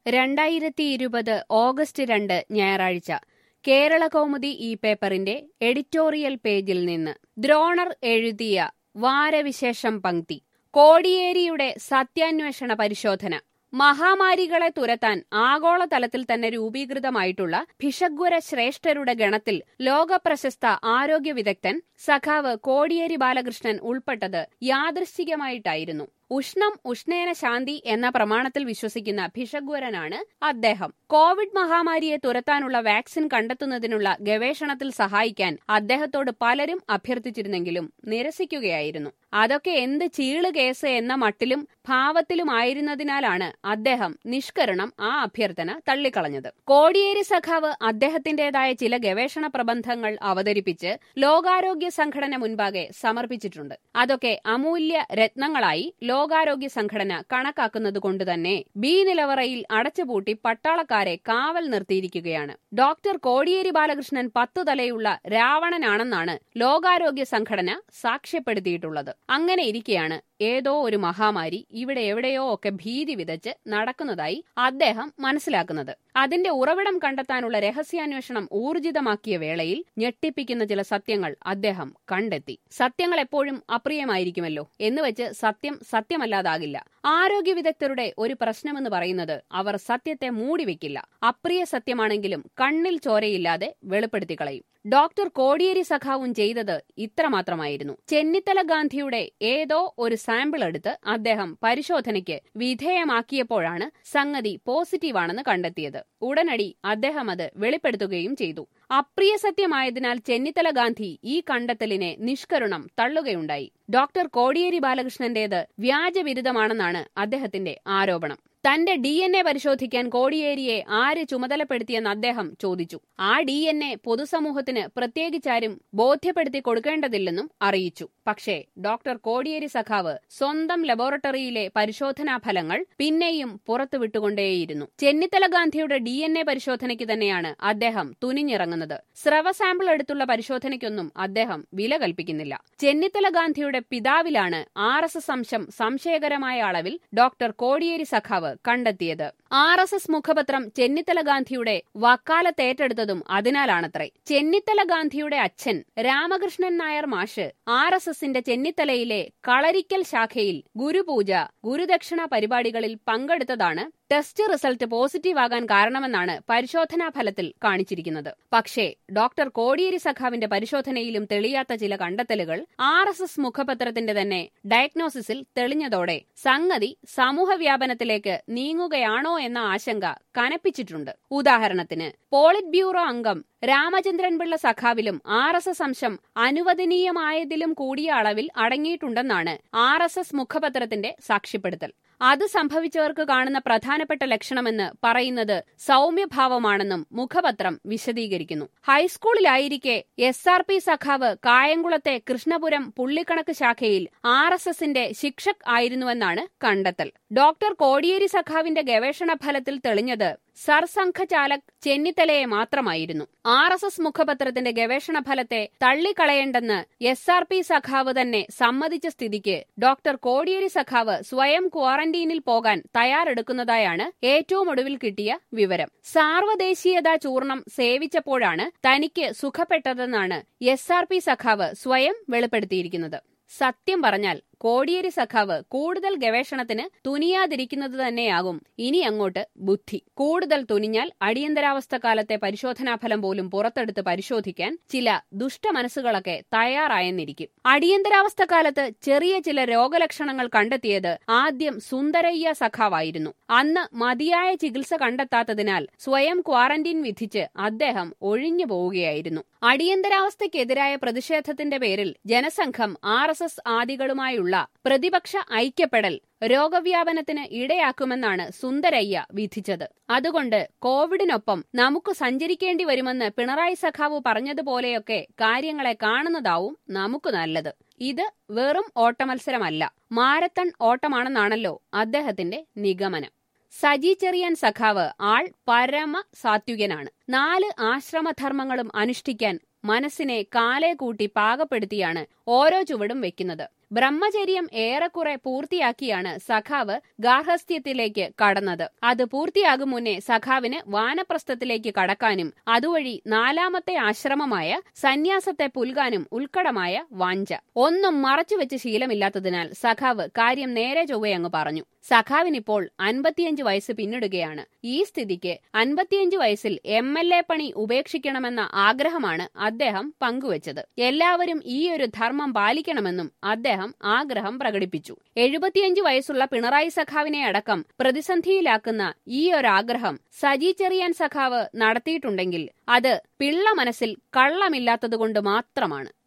രണ്ടായിരത്തി ഇരുപത് ഓഗസ്റ്റ് രണ്ട് ഞായറാഴ്ച കേരള കൗമുദി ഈ പേപ്പറിന്റെ എഡിറ്റോറിയൽ പേജിൽ നിന്ന് ദ്രോണർ എഴുതിയ വാരവിശേഷം പങ്ക്തി കോടിയേരിയുടെ സത്യാന്വേഷണ പരിശോധന മഹാമാരികളെ തുരത്താൻ ആഗോളതലത്തിൽ തന്നെ രൂപീകൃതമായിട്ടുള്ള ഭിഷഗ്വര ശ്രേഷ്ഠരുടെ ഗണത്തിൽ ലോകപ്രശസ്ത ആരോഗ്യ വിദഗ്ധൻ സഖാവ് കോടിയേരി ബാലകൃഷ്ണൻ ഉൾപ്പെട്ടത് യാദൃശ്ചികമായിട്ടായിരുന്നു ഉഷ്ണം ഉഷ്ണേന ശാന്തി എന്ന പ്രമാണത്തിൽ വിശ്വസിക്കുന്ന ഭിഷഗ്വരനാണ് അദ്ദേഹം കോവിഡ് മഹാമാരിയെ തുരത്താനുള്ള വാക്സിൻ കണ്ടെത്തുന്നതിനുള്ള ഗവേഷണത്തിൽ സഹായിക്കാൻ അദ്ദേഹത്തോട് പലരും അഭ്യർത്ഥിച്ചിരുന്നെങ്കിലും നിരസിക്കുകയായിരുന്നു അതൊക്കെ എന്ത് ചീള് കേസ് എന്ന മട്ടിലും ഭാവത്തിലുമായിരുന്നതിനാലാണ് അദ്ദേഹം നിഷ്കരണം ആ അഭ്യർത്ഥന തള്ളിക്കളഞ്ഞത് കോടിയേരി സഖാവ് അദ്ദേഹത്തിന്റേതായ ചില ഗവേഷണ പ്രബന്ധങ്ങൾ അവതരിപ്പിച്ച് ലോകാരോഗ്യ സംഘടന മുൻപാകെ സമർപ്പിച്ചിട്ടുണ്ട് അതൊക്കെ അമൂല്യ രത്നങ്ങളായി ലോകാരോഗ്യ സംഘടന കണക്കാക്കുന്നത് കൊണ്ടുതന്നെ ബി നിലവറയിൽ അടച്ചുപൂട്ടി പട്ടാളക്കാരെ കാവൽ നിർത്തിയിരിക്കുകയാണ് ഡോക്ടർ കോടിയേരി ബാലകൃഷ്ണൻ പത്തു തലയുള്ള രാവണനാണെന്നാണ് ലോകാരോഗ്യ സംഘടന സാക്ഷ്യപ്പെടുത്തിയിട്ടുള്ളത് അങ്ങനെ ഇരിക്കെയാണ് ഏതോ ഒരു മഹാമാരി ഇവിടെ എവിടെയോ ഒക്കെ ഭീതി വിതച്ച് നടക്കുന്നതായി അദ്ദേഹം മനസ്സിലാക്കുന്നത് അതിന്റെ ഉറവിടം കണ്ടെത്താനുള്ള രഹസ്യാന്വേഷണം ഊർജിതമാക്കിയ വേളയിൽ ഞെട്ടിപ്പിക്കുന്ന ചില സത്യങ്ങൾ അദ്ദേഹം കണ്ടെത്തി സത്യങ്ങൾ എപ്പോഴും അപ്രിയമായിരിക്കുമല്ലോ എന്നുവെച്ച് സത്യം സത്യമല്ലാതാകില്ല ആരോഗ്യ വിദഗ്ധരുടെ ഒരു പ്രശ്നമെന്ന് പറയുന്നത് അവർ സത്യത്തെ മൂടിവെക്കില്ല അപ്രിയ സത്യമാണെങ്കിലും കണ്ണിൽ ചോരയില്ലാതെ വെളിപ്പെടുത്തി കളയും ഡോക്ടർ കോടിയേരി സഖാവും ചെയ്തത് ഇത്രമാത്രമായിരുന്നു ചെന്നിത്തല ഗാന്ധിയുടെ ഏതോ ഒരു സാമ്പിൾ എടുത്ത് അദ്ദേഹം പരിശോധനയ്ക്ക് വിധേയമാക്കിയപ്പോഴാണ് സംഗതി പോസിറ്റീവാണെന്ന് കണ്ടെത്തിയത് ഉടനടി അദ്ദേഹം അത് വെളിപ്പെടുത്തുകയും ചെയ്തു അപ്രിയ സത്യമായതിനാൽ ചെന്നിത്തല ഗാന്ധി ഈ കണ്ടെത്തലിനെ നിഷ്കരുണം തള്ളുകയുണ്ടായി ഡോക്ടർ കോടിയേരി ബാലകൃഷ്ണന്റേത് വ്യാജവിരുദ്ധമാണെന്നാണ് അദ്ദേഹത്തിന്റെ ആരോപണം തന്റെ ഡി എൻ എ പരിശോധിക്കാൻ കോടിയേരിയെ ആര് ചുമതലപ്പെടുത്തിയെന്ന് അദ്ദേഹം ചോദിച്ചു ആ ഡി എൻ എ പൊതുസമൂഹത്തിന് പ്രത്യേകിച്ചാരും ബോധ്യപ്പെടുത്തി കൊടുക്കേണ്ടതില്ലെന്നും അറിയിച്ചു പക്ഷേ ഡോക്ടർ കോടിയേരി സഖാവ് സ്വന്തം ലബോറട്ടറിയിലെ പരിശോധനാ ഫലങ്ങൾ പിന്നെയും പുറത്തുവിട്ടുകൊണ്ടേയിരുന്നു ചെന്നിത്തല ഗാന്ധിയുടെ ഡി എൻ എ പരിശോധനയ്ക്ക് തന്നെയാണ് അദ്ദേഹം തുനിഞ്ഞിറങ്ങുന്നത് സ്രവ സാമ്പിൾ എടുത്തുള്ള പരിശോധനയ്ക്കൊന്നും അദ്ദേഹം വില കൽപ്പിക്കുന്നില്ല ചെന്നിത്തല ഗാന്ധിയുടെ പിതാവിലാണ് ആർ എസ് എസ് അംശം സംശയകരമായ അളവിൽ ഡോക്ടർ കോടിയേരി സഖാവ് കണ്ടെത്തിയത് ആർ എസ് എസ് മുഖപത്രം ചെന്നിത്തല ഗാന്ധിയുടെ വക്കാലത്തേറ്റെടുത്തതും അതിനാലാണത്രേ ചെന്നിത്തല ഗാന്ധിയുടെ അച്ഛൻ രാമകൃഷ്ണൻ നായർ മാഷ് ആർ എസ് എസിന്റെ ചെന്നിത്തലയിലെ കളരിക്കൽ ശാഖയിൽ ഗുരുപൂജ ഗുരുദക്ഷിണ പരിപാടികളിൽ പങ്കെടുത്തതാണ് ടെസ്റ്റ് റിസൾട്ട് പോസിറ്റീവ് ആകാൻ കാരണമെന്നാണ് പരിശോധനാ ഫലത്തിൽ കാണിച്ചിരിക്കുന്നത് പക്ഷേ ഡോക്ടർ കോടിയേരി സഖാവിന്റെ പരിശോധനയിലും തെളിയാത്ത ചില കണ്ടെത്തലുകൾ ആർ എസ് എസ് മുഖപത്രത്തിന്റെ തന്നെ ഡയഗ്നോസിസിൽ തെളിഞ്ഞതോടെ സംഗതി സമൂഹവ്യാപനത്തിലേക്ക് നീങ്ങുകയാണോ എന്ന ആശങ്ക കനപ്പിച്ചിട്ടുണ്ട് ഉദാഹരണത്തിന് പോളിറ്റ് ബ്യൂറോ അംഗം രാമചന്ദ്രൻ പിള്ള സഖാവിലും ആർ എസ് എസ് അംശം അനുവദനീയമായതിലും കൂടിയ അളവിൽ അടങ്ങിയിട്ടുണ്ടെന്നാണ് ആർ എസ് എസ് മുഖപത്രത്തിന്റെ സാക്ഷ്യപ്പെടുത്തൽ അത് സംഭവിച്ചവർക്ക് കാണുന്ന പ്രധാനപ്പെട്ട ലക്ഷണമെന്ന് പറയുന്നത് സൗമ്യഭാവമാണെന്നും മുഖപത്രം വിശദീകരിക്കുന്നു ഹൈസ്കൂളിലായിരിക്കെ എസ് ആർ പി സഖാവ് കായംകുളത്തെ കൃഷ്ണപുരം പുള്ളിക്കണക്ക് ശാഖയിൽ ആർ എസ് എസിന്റെ ശിക്ഷക് ആയിരുന്നുവെന്നാണ് കണ്ടെത്തൽ ഡോക്ടർ കോടിയേരി സഖാവിന്റെ ഗവേഷണ ഫലത്തിൽ തെളിഞ്ഞത് സർസംഘചാലക് ചെന്നിത്തലയെ മാത്രമായിരുന്നു ആർ എസ് എസ് മുഖപത്രത്തിന്റെ ഗവേഷണ ഫലത്തെ തള്ളിക്കളയേണ്ടെന്ന് എസ് ആർ പി സഖാവ് തന്നെ സമ്മതിച്ച സ്ഥിതിക്ക് ഡോക്ടർ കോടിയേരി സഖാവ് സ്വയം ക്വാറന്റീനിൽ പോകാൻ തയ്യാറെടുക്കുന്നതായാണ് ഏറ്റവും ഒടുവിൽ കിട്ടിയ വിവരം സാർവദേശീയതാ ചൂർണം സേവിച്ചപ്പോഴാണ് തനിക്ക് സുഖപ്പെട്ടതെന്നാണ് എസ് ആർ പി സഖാവ് സ്വയം വെളിപ്പെടുത്തിയിരിക്കുന്നത് സത്യം പറഞ്ഞാൽ കോടിയേരി സഖാവ് കൂടുതൽ ഗവേഷണത്തിന് തുനിയാതിരിക്കുന്നത് തന്നെയാകും ഇനി അങ്ങോട്ട് ബുദ്ധി കൂടുതൽ തുനിഞ്ഞാൽ അടിയന്തരാവസ്ഥ കാലത്തെ പരിശോധനാഫലം പോലും പുറത്തെടുത്ത് പരിശോധിക്കാൻ ചില ദുഷ്ടമനസ്സുകളൊക്കെ തയ്യാറായെന്നിരിക്കും അടിയന്തരാവസ്ഥ കാലത്ത് ചെറിയ ചില രോഗലക്ഷണങ്ങൾ കണ്ടെത്തിയത് ആദ്യം സുന്ദരയ്യ സഖാവായിരുന്നു അന്ന് മതിയായ ചികിത്സ കണ്ടെത്താത്തതിനാൽ സ്വയം ക്വാറന്റീൻ വിധിച്ച് അദ്ദേഹം ഒഴിഞ്ഞു പോവുകയായിരുന്നു അടിയന്തരാവസ്ഥയ്ക്കെതിരായ പ്രതിഷേധത്തിന്റെ പേരിൽ ജനസംഘം ആർ എസ് എസ് ആദികളുമായുള്ള പ്രതിപക്ഷ ഐക്യപ്പെടൽ രോഗവ്യാപനത്തിന് ഇടയാക്കുമെന്നാണ് സുന്ദരയ്യ വിധിച്ചത് അതുകൊണ്ട് കോവിഡിനൊപ്പം നമുക്ക് സഞ്ചരിക്കേണ്ടി വരുമെന്ന് പിണറായി സഖാവ് പറഞ്ഞതുപോലെയൊക്കെ കാര്യങ്ങളെ കാണുന്നതാവും നമുക്ക് നല്ലത് ഇത് വെറും ഓട്ടമത്സരമല്ല മാരത്തൺ ഓട്ടമാണെന്നാണല്ലോ അദ്ദേഹത്തിന്റെ നിഗമനം സജി ചെറിയാൻ സഖാവ് ആൾ പരമ സാത്വികനാണ് നാല് ആശ്രമധർമ്മങ്ങളും അനുഷ്ഠിക്കാൻ മനസ്സിനെ കാലേ കൂട്ടി പാകപ്പെടുത്തിയാണ് ഓരോ ചുവടും വെക്കുന്നത് ബ്രഹ്മചര്യം ഏറെക്കുറെ പൂർത്തിയാക്കിയാണ് സഖാവ് ഗാർഹസ്ഥ്യത്തിലേക്ക് കടന്നത് അത് പൂർത്തിയാകും മുന്നേ സഖാവിന് വാനപ്രസ്ഥത്തിലേക്ക് കടക്കാനും അതുവഴി നാലാമത്തെ ആശ്രമമായ സന്യാസത്തെ പുൽകാനും ഉത്കടമായ വാഞ്ച ഒന്നും മറച്ചുവെച്ച് ശീലമില്ലാത്തതിനാൽ സഖാവ് കാര്യം നേരെ ചൊവ്വേ അങ്ങ് പറഞ്ഞു സഖാവിനിപ്പോൾ അൻപത്തിയഞ്ച് വയസ്സ് പിന്നിടുകയാണ് ഈ സ്ഥിതിക്ക് അൻപത്തിയഞ്ച് വയസ്സിൽ എം എൽ എ പണി ഉപേക്ഷിക്കണമെന്ന ആഗ്രഹമാണ് അദ്ദേഹം പങ്കുവച്ചത് എല്ലാവരും ഈ ഒരു ധർമ്മം പാലിക്കണമെന്നും അദ്ദേഹം ആഗ്രഹം പ്രകടിപ്പിച്ചു എഴുപത്തിയഞ്ച് വയസ്സുള്ള പിണറായി സഖാവിനെ അടക്കം പ്രതിസന്ധിയിലാക്കുന്ന ഈ ഒരാഗ്രഹം സജി ചെറിയാൻ സഖാവ് നടത്തിയിട്ടുണ്ടെങ്കിൽ അത് പിള്ള മനസ്സിൽ കള്ളമില്ലാത്തതുകൊണ്ട് മാത്രമാണ്